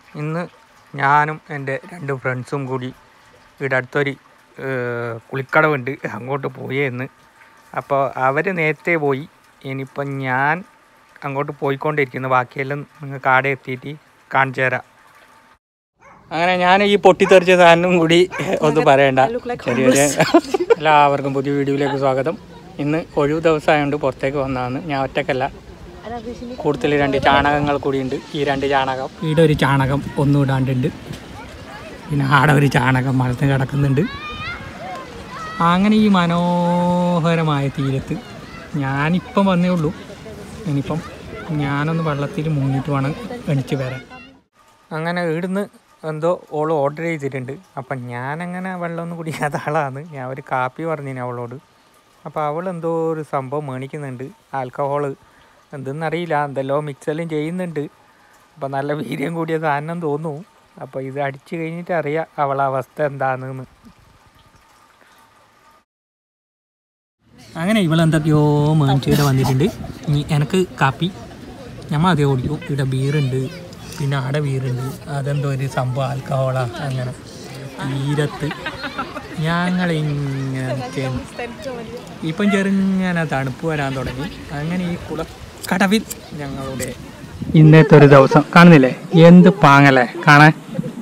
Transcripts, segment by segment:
ഇന്ന് ഞാനും എൻ്റെ രണ്ട് ഫ്രണ്ട്സും കൂടി ഇവിടെ അടുത്തൊരു ഏർ, കുളിക്കടവുണ്ട് അങ്ങോട്ട് പോയേന്ന് അപ്പോൾ അവർ നേരത്തെ പോയി ഇനിയിപ്പം ഞാൻ അങ്ങോട്ട് പോയിക്കൊണ്ടിരിക്കുന്നു ബാക്കിയെല്ലാം നിങ്ങൾക്ക് ആടെ എത്തിയിട്ട് കാണിച്ചു തരാം അങ്ങനെ ഞാൻ ഈ പൊട്ടിത്തെറിച്ച സാധനം കൂടി ഒന്നും പറയണ്ട ചെറിയൊരു എല്ലാവർക്കും പുതിയ വീഡിയോയിലേക്ക് സ്വാഗതം ഇന്ന് ഒഴിവ് ദിവസമായതുകൊണ്ട് പുറത്തേക്ക് വന്നതാണ് ഞാൻ ഒറ്റക്കല്ല കൂടുതൽ രണ്ട് ചാണകങ്ങൾ കൂടിയുണ്ട് ഈ രണ്ട് ചാണകം ഇവിടെ ഒരു ചാണകം ഒന്നും ഇടാണ്ടുണ്ട് പിന്നെ ആടെ ഒരു ചാണകം മലത്ത് കിടക്കുന്നുണ്ട് അങ്ങനെ ഈ മനോഹരമായ തീരത്ത് ഞാനിപ്പം വന്നേ ഉള്ളൂ ഇനിയിപ്പം ഞാനൊന്ന് വെള്ളത്തിൽ മുങ്ങിയിട്ട് വേണം എണിച്ച് വരാൻ അങ്ങനെ ഇവിടുന്ന് എന്തോ ഓൾ ഓർഡർ ചെയ്തിട്ടുണ്ട് അപ്പം ഞാനങ്ങനെ വെള്ളമൊന്നും കുടിക്കാത്ത ആളാണ് ഞാൻ ഒരു കാപ്പി പറഞ്ഞിന് അവളോട് അപ്പോൾ അവൾ എന്തോ ഒരു സംഭവം മേടിക്കുന്നുണ്ട് ആൽക്കഹോള് എന്തെന്നറിയില്ല എന്തെല്ലോ മിക്സെല്ലാം ചെയ്യുന്നുണ്ട് അപ്പം നല്ല വീര്യം കൂടിയ സാധനം തോന്നുന്നു അപ്പോൾ ഇത് അടിച്ചു കഴിഞ്ഞിട്ട് അറിയാം അവളെ അവസ്ഥ എന്താണെന്ന് അങ്ങനെ ഇവളെന്തൊക്കെയോ മേടിച്ചിട്ട് വന്നിട്ടുണ്ട് ഇനി എനിക്ക് കാപ്പി ഞമ്മ അതേ ഓടിക്കും ഇവിടെ ബീറുണ്ട് പിന്നെ ആടെ ബീറുണ്ട് അതെന്തോ ഒരു സംഭവം ആൽക്കഹോളാ അങ്ങനെ തീരത്ത് ഞങ്ങളിങ്ങനെ നിൽക്കുന്നു ഇപ്പം ചെറുങ്ങനെ തണുപ്പ് വരാൻ തുടങ്ങി അങ്ങനെ ഈ കുളക്കടവിൽ ഞങ്ങളുടെ ഇന്നത്തെ ഒരു ദിവസം കാണുന്നില്ലേ എന്ത് പാങ്ങല്ലേ കാണാൻ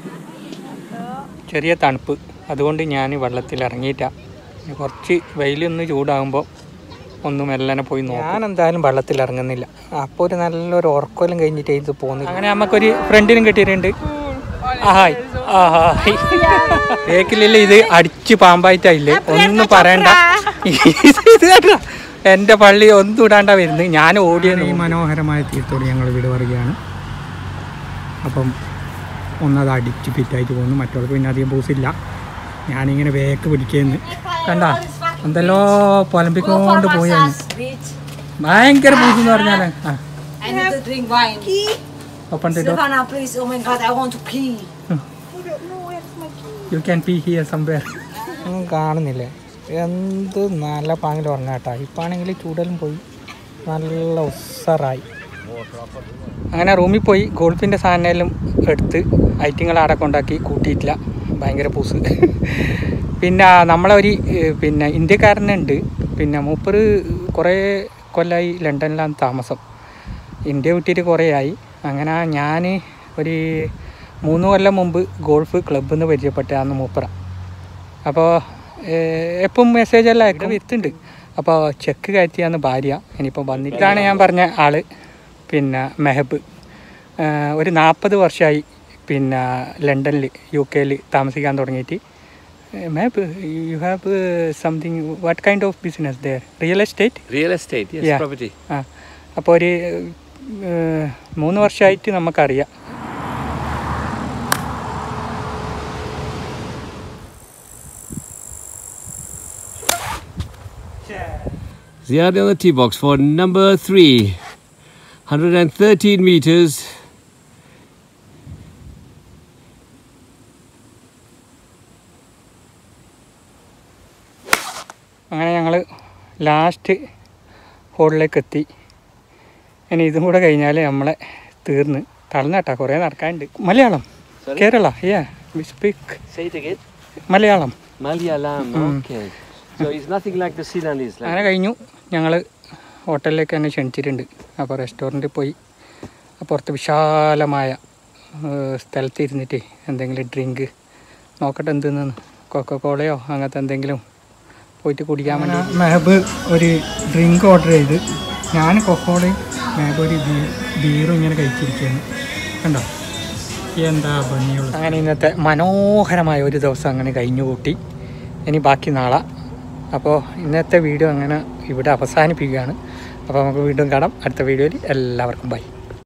ചെറിയ തണുപ്പ് അതുകൊണ്ട് ഞാൻ വെള്ളത്തിൽ ഇറങ്ങിയിട്ടാ ഇനി കുറച്ച് വെയിലൊന്ന് ചൂടാകുമ്പോൾ ഒന്ന് മെല്ലനെ പോയി നോക്കും ഞാൻ എന്തായാലും വെള്ളത്തിൽ ഇറങ്ങുന്നില്ല അപ്പോൾ ഒരു നല്ലൊരു ഉറക്കമെല്ലാം കഴിഞ്ഞിട്ട് ഇത് പോകുന്നില്ല അങ്ങനെ നമുക്കൊരു ഫ്രണ്ടിനും കിട്ടിയിട്ടുണ്ട് ആഹായ് ആഹായ് ബേക്കിലില്ല ഇത് അടിച്ച് പാമ്പായിട്ടായില്ലേ ഒന്നും പറയണ്ട ഇത് കേട്ടോ എൻ്റെ പള്ളി ഒന്നും ഇടാണ്ട വരുന്നത് ഞാൻ ഓടിയത് ഈ മനോഹരമായ തീരത്തോട് ഞങ്ങൾ വീട് പറയുകയാണ് അപ്പം ഒന്നത് അടിച്ച് ഫിറ്റായിട്ട് പോകുന്നു മറ്റുള്ളവർക്ക് പിന്നെ അധികം പൂസില്ല ഞാനിങ്ങനെ വേക്ക് പിടിക്കുന്നു കണ്ട എന്തല്ലോ പൊലമ്പിക്കൊണ്ട് പോയാണ് ഭയങ്കര പൂസ് എന്ന് പറഞ്ഞാല് ആ I need to drink wine. Open the door Savannah, please. Oh my god, I want to pee. You can pee here somewhere ഒന്നും കാണുന്നില്ലേ എന്ത് നല്ല പാങ്ങിൽ ഉറങ്ങാട്ടാ ഇപ്പാണെങ്കിൽ ചൂടലും പോയി നല്ല ഉസ്സറായി അങ്ങനെ റൂമിൽ പോയി ഗോൾഫിൻ്റെ സാധനമെല്ലാം എടുത്ത് ഐറ്റിങ്ങൾ ആടെ കൊണ്ടാക്കി കൂട്ടിയിട്ടില്ല ഭയങ്കര പൂസ് പിന്നെ നമ്മളെ ഒരു ഏർ, പിന്നെ ഇന്ത്യക്കാരനുണ്ട് പിന്നെ മൂപ്പര് കുറേ കൊല്ലമായി ലണ്ടനിലാണ് താമസം ഇന്ത്യ വിട്ടിട്ട് കുറേ ആയി അങ്ങനെ ഞാൻ ഒരു മൂന്ന് കൊല്ലം മുമ്പ് ഗോൾഫ് ക്ലബ്ബിൽ നിന്ന് പരിചയപ്പെട്ടതാണ് മൂപ്പറ അപ്പോൾ എപ്പം മെസ്സേജ് എല്ലാം അയക്കും എത്തുണ്ട് അപ്പോൾ ചെക്ക് കയറ്റിയാണ് ഭാര്യ ഇനിയിപ്പോൾ വന്നിട്ടാണ് ഞാൻ പറഞ്ഞ ആള് പിന്നെ മെഹബ് ഏഹ് ഒരു നാൽപ്പത് വർഷമായി പിന്നെ ലണ്ടനിൽ യു കെയിൽ താമസിക്കാൻ തുടങ്ങിയിട്ട് മെഹബ് you have something what kind of business there real estate Real estate, yes, Yeah. property. ആ അപ്പോൾ ഒരു ഏഹ്, മൂന്ന് വർഷമായിട്ട് നമുക്കറിയാം Ziad on the tee box for number three. 113 meters. അങ്ങനെ ഞങ്ങൾ ലാസ്റ്റ് ഹോളിലേക്ക് എത്തി ഇനി ഇതും കൂടെ കഴിഞ്ഞാൽ നമ്മളെ തീർന്ന് തളർന്നേട്ടാ കുറേ നടക്കാനുണ്ട് Malayalam Kerala yeah we speak Say it again. Malayalam Malayalam, okay. So it's nothing like the Ceylonese. Like അങ്ങനെ കഴിഞ്ഞു ഞങ്ങൾ ഹോട്ടലിലേക്ക് തന്നെ ക്ഷണിച്ചിട്ടുണ്ട് അപ്പോൾ റെസ്റ്റോറൻറ്റിൽ പോയി പുറത്ത് വിശാലമായ ഏഹ്, സ്ഥലത്ത് ഇരുന്നിട്ട് എന്തെങ്കിലും ഡ്രിങ്ക് നോക്കട്ടെ എന്തെന്ന് കൊക്കക്കോളയോ അങ്ങനത്തെ എന്തെങ്കിലും പോയിട്ട് കുടിക്കാൻ വേണ്ടി മെഹബ് ഒരു ഡ്രിങ്ക് ഓർഡർ ചെയ്ത് ഞാൻ കൊക്കോളയും മെഹബ് ഒരു ബീറും ഇങ്ങനെ കഴിച്ചിരിക്കുകയാണ് കണ്ടോ എന്താ ഭംഗിയുള്ളൂ അങ്ങനെ ഇന്നത്തെ മനോഹരമായ ഒരു ദിവസം അങ്ങനെ കഴിഞ്ഞു കൂട്ടി ഇനി ബാക്കി നാളെ അപ്പോൾ ഇന്നത്തെ വീഡിയോ അങ്ങനെ ഇവിടെ അവസാനിപ്പിക്കുകയാണ് അപ്പോൾ നമുക്ക് വീണ്ടും കാണാം അടുത്ത വീഡിയോയിൽ എല്ലാവർക്കും ബൈ